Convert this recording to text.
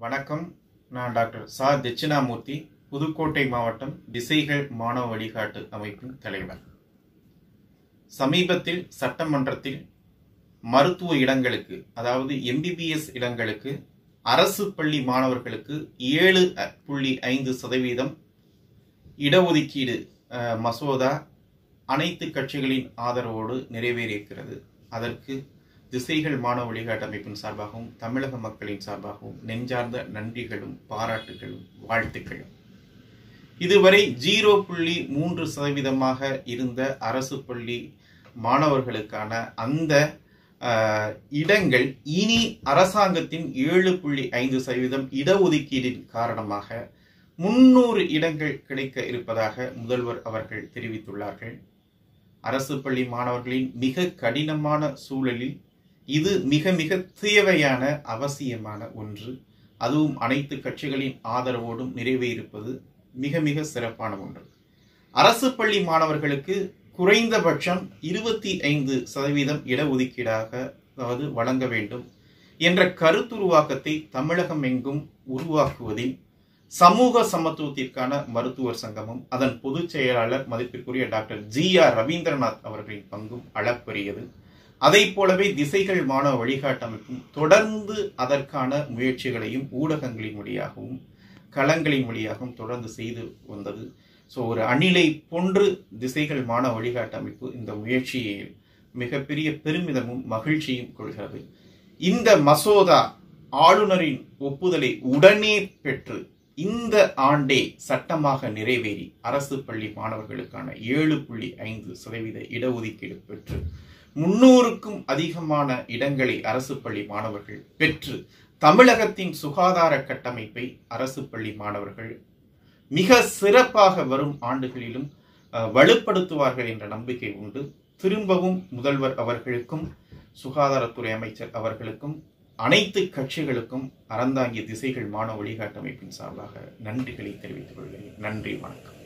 வணக்கம் நான் டாக்டர் சா தட்சிணாமூர்த்தி புதுக்கோட்டை மாவட்டம் திசைகள் மாணவ வழிகாட்டு அமைப்பின் தலைவர் சமீபத்தில் சட்டமன்றத்தில் மருத்துவ இடங்களுக்கு அதாவது எம்பிபிஎஸ் இடங்களுக்கு அரசு பள்ளி மாணவர்களுக்கு ஏழு அ- புள்ளி ஐந்து சதவீதம் இடஒதுக்கீடு அஹ், மசோதா அனைத்து கட்சிகளின் ஆதரவோடு நிறைவேறியிருக்கிறது அதற்கு திசைகள் மாணவ வழிகாட்டு அமைப்பின் சார்பாகவும் தமிழக மக்களின் சார்பாகவும் நெஞ்சார்ந்த நன்றிகளும் பாராட்டுகளும் வாழ்த்துக்களும் இதுவரை ஜீரோ புள்ளி மூன்று சதவீதமாக இருந்த அரசு பள்ளி மாணவர்களுக்கான அந்த அஹ், இடங்கள் இனி அரசாங்கத்தின் ஏழு புள்ளி ஐந்து சதவீதம் இடஒதுக்கீடின் காரணமாக முன்னூறு இடங்கள் கிடைக்க இருப்பதாக முதல்வர் அவர்கள் தெரிவித்துள்ளார்கள் அரசு பள்ளி மாணவர்களின் மிக கடினமான சூழலில் இது மிக மிக தேவையான அவசியமான ஒன்று அதுவும் அனைத்து கட்சிகளின் ஆதரவோடும் நிறைவேறியிருப்பது மிக மிக சிறப்பான ஒன்று அரசு பள்ளி மாணவர்களுக்கு குறைந்தபட்சம் இருபத்தி ஐந்து சதவீதம் இடஒதுக்கீடாக அதாவது வழங்க வேண்டும் என்ற கருத்துருவாக்கத்தை தமிழகம் எங்கும் உருவாக்குவதில் சமூக சமத்துவத்திற்கான மருத்துவர் சங்கமும் அதன் பொதுச் செயலாளர் மதிப்பிற்குரிய டாக்டர் ஜி ஆர் ரவீந்திரநாத் அவர்களின் பங்கும் அளப்பரியது அதைப் போலவே திசைகள் மாணவ வழிகாட்டு அமைப்பும் தொடர்ந்து அதற்கான முயற்சிகளையும் ஊடகங்களின் வழியாகவும் களங்களின் வழியாகவும் தொடர்ந்து செய்து வந்தது ஸோ ஒரு அணிலை போன்று திசைகள் மாணவ வழிகாட்டு அமைப்பு இந்த முயற்சியில் மிகப்பெரிய பெருமிதமும் மகிழ்ச்சியும் கொள்கிறது இந்த மசோதா ஆளுநரின் ஒப்புதலை உடனே பெற்று இந்த ஆண்டே சட்டமாக நிறைவேறி அரசு பள்ளி மாணவர்களுக்கான ஏழு புள்ளி ஐந்து சதவீத இடஒதுக்கீடு பெற்று முன்னூறுக்கும் அதிகமான இடங்களை அரசு பள்ளி மாணவர்கள் பெற்று தமிழகத்தின் சுகாதார கட்டமைப்பை அரசு பள்ளி மாணவர்கள் மிக சிறப்பாக வரும் ஆண்டுகளிலும் அஹ், வலுப்படுத்துவார்கள் என்ற நம்பிக்கை உண்டு திரும்பவும் முதல்வர் அவர்களுக்கும் சுகாதாரத்துறை அமைச்சர் அவர்களுக்கும் அனைத்து கட்சிகளுக்கும் அறந்தாங்கிய திசைகள் மாணவ வழிகாட்டு அமைப்பின் சார்பாக நன்றிகளை தெரிவித்துக் கொள்கிறேன் நன்றி வணக்கம்